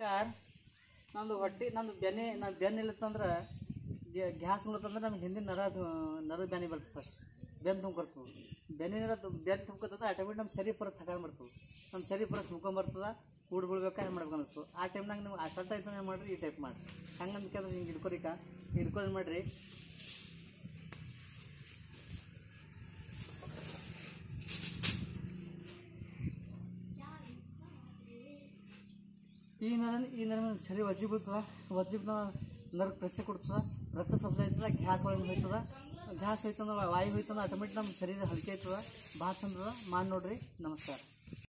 ನಮಸ್ಕಾರ ನಂದು ಹೊಟ್ಟೆ ನಂದು ಬೆನೆ ನಾನು ಬೆನ್ನು ಇಲ್ಲತ್ತಂದ್ರೆ ಗ್ಯಾಸ್ ಮುಳತ್ತಂದ್ರೆ ನಮ್ಗೆ ಹಿಂದಿನ ನರ ಅದು ನರದ ಬೆನೆ ಬರ್ತದೆ ಫಸ್ಟ್ ಬೆನ್ನು ತುಂಬ್ಕೊಡ್ತದೆ ಬೆನ್ನಿನ ಬೆನ್ನು ತುಂಬ್ಕೊತಂದ್ರೆ ಆಟೋಮೆಟಿಕ್ ನಮ್ಮ ಶರೀರ ಪರ ತಗೊಂಡು ಬರ್ತದೆ ನಮ್ಮ ಶರೀರ ಪರ ತುಂಬ್ಕೊಂಬರ್ತದೆ ಕೂಡ್ ಬಿಡ್ಬೇಕಾ ಏನು ಮಾಡ್ಬೇಕು ಅನಿಸ್ತು ಆ ಟೈಮ್ನಾಗ ನೀವು ಅಸಲ್ಟ್ ಆಯ್ತು ಏನು ಮಾಡಿರಿ ಈ ಟೈಪ್ ಮಾಡಿರಿ ಹಂಗೆ ಅಂದ್ಕೊಂಡ್ರೆ ಹಿಂಗೆ ಹಿಡ್ಕೊರಿಕ ಹಿಡ್ಕೊಂಡು ಮಾಡಿರಿ ಈ ನರ ಈ ನರ ಸರಿ ವಜ್ಜಿ ಬೀಳ್ತದ ವಜ್ಜಿ ನರಕ್ಕೆ ಪ್ರೆಷರ್ ಕೊಡ್ತದ ರಕ್ತ ಸಪ್ಲೈ ಆಯ್ತದ ಗ್ಯಾಸ್ ಒಳಗೆ ಹೋಯ್ತದ ಗ್ಯಾಸ್ ಹೋಯ್ತಂದ್ರೆ ವಾಯು ಹೋಯ್ತಂದ್ರೆ ಆಟೋಮೆಟಿಕ್ ನಮ್ಮ ಶರೀರ ಹಲ್ಕೆ ಆಯ್ತದ ಭಾಳ ಚಂದದ ಮಾಡಿ ನೋಡ್ರಿ ನಮಸ್ಕಾರ